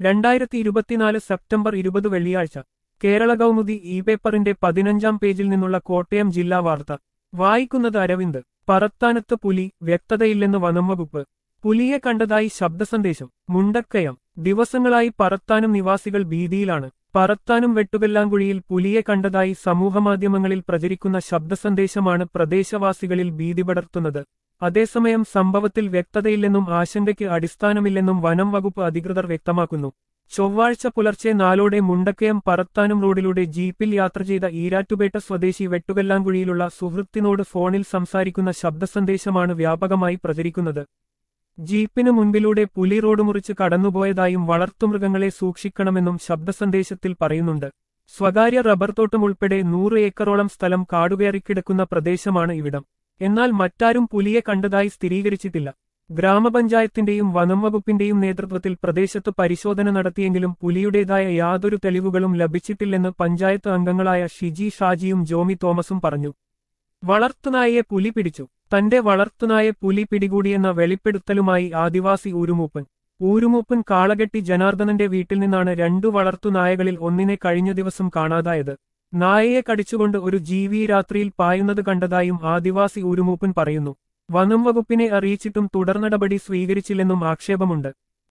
രണ്ടായിരത്തി ഇരുപത്തിനാല് സെപ്റ്റംബർ ഇരുപത് വെള്ളിയാഴ്ച കേരള കൗമുദി ഇ പേപ്പറിന്റെ പതിനഞ്ചാം പേജിൽ നിന്നുള്ള കോട്ടയം ജില്ലാ വാർത്ത വായിക്കുന്നത് അരവിന്ദ് പറത്താനത്ത് പുലി വ്യക്തതയില്ലെന്ന് വനംവകുപ്പ് പുലിയെ കണ്ടതായി ശബ്ദസന്ദേശം മുണ്ടക്കയം ദിവസങ്ങളായി പറത്താനും നിവാസികൾ ഭീതിയിലാണ് പറത്താനും വെട്ടുകല്ലാങ്കുഴിയിൽ പുലിയെ കണ്ടതായി സമൂഹമാധ്യമങ്ങളിൽ പ്രചരിക്കുന്ന ശബ്ദസന്ദേശമാണ് പ്രദേശവാസികളിൽ ഭീതി പടർത്തുന്നത് അതേസമയം സംഭവത്തിൽ വ്യക്തതയില്ലെന്നും ആശങ്കയ്ക്ക് അടിസ്ഥാനമില്ലെന്നും വനം വകുപ്പ് അധികൃതർ വ്യക്തമാക്കുന്നു ചൊവ്വാഴ്ച പുലർച്ചെ നാലോടെ മുണ്ടക്കയം പറത്താനും റോഡിലൂടെ ജീപ്പിൽ യാത്ര ചെയ്ത ഈരാറ്റുപേട്ട സ്വദേശി വെട്ടുകല്ലാങ്കുഴിയിലുള്ള സുഹൃത്തിനോട് ഫോണിൽ സംസാരിക്കുന്ന ശബ്ദസന്ദേശമാണ് വ്യാപകമായി പ്രചരിക്കുന്നത് ജീപ്പിന് മുൻപിലൂടെ പുലി റോഡ് മുറിച്ച് കടന്നുപോയതായും വളർത്തുമൃഗങ്ങളെ സൂക്ഷിക്കണമെന്നും ശബ്ദസന്ദേശത്തിൽ പറയുന്നുണ്ട് സ്വകാര്യ റബ്ബർ തോട്ടം ഉൾപ്പെടെ നൂറ് ഏക്കറോളം സ്ഥലം കാടുകയറിക്കിടക്കുന്ന പ്രദേശമാണ് ഇവിടം എന്നാൽ മറ്റാരും പുലിയെ കണ്ടതായി സ്ഥിരീകരിച്ചിട്ടില്ല ഗ്രാമപഞ്ചായത്തിന്റെയും വനം വകുപ്പിന്റെയും നേതൃത്വത്തിൽ പ്രദേശത്ത് പരിശോധന നടത്തിയെങ്കിലും പുലിയുടേതായ യാതൊരു തെളിവുകളും ലഭിച്ചിട്ടില്ലെന്ന് പഞ്ചായത്ത് അംഗങ്ങളായ ഷിജി ഷാജിയും ജോമി തോമസും പറഞ്ഞു വളർത്തുനായയെ പുലി പിടിച്ചു തന്റെ വളർത്തുനായെ പുലി പിടികൂടിയെന്ന വെളിപ്പെടുത്തലുമായി ആദിവാസി ഊരുമൂപ്പൻ ഊരുമൂപ്പൻ കാളകെട്ടി ജനാർദ്ദനന്റെ വീട്ടിൽ നിന്നാണ് രണ്ടു വളർത്തുനായകളിൽ ഒന്നിനെ കഴിഞ്ഞ ദിവസം കാണാതായത് നായയെ കടിച്ചുകൊണ്ട് ഒരു ജീവി രാത്രിയിൽ പായുന്നത് കണ്ടതായും ആദിവാസി ഊരുമൂപ്പൻ പറയുന്നു വനം വകുപ്പിനെ അറിയിച്ചിട്ടും തുടർനടപടി സ്വീകരിച്ചില്ലെന്നും ആക്ഷേപമുണ്ട്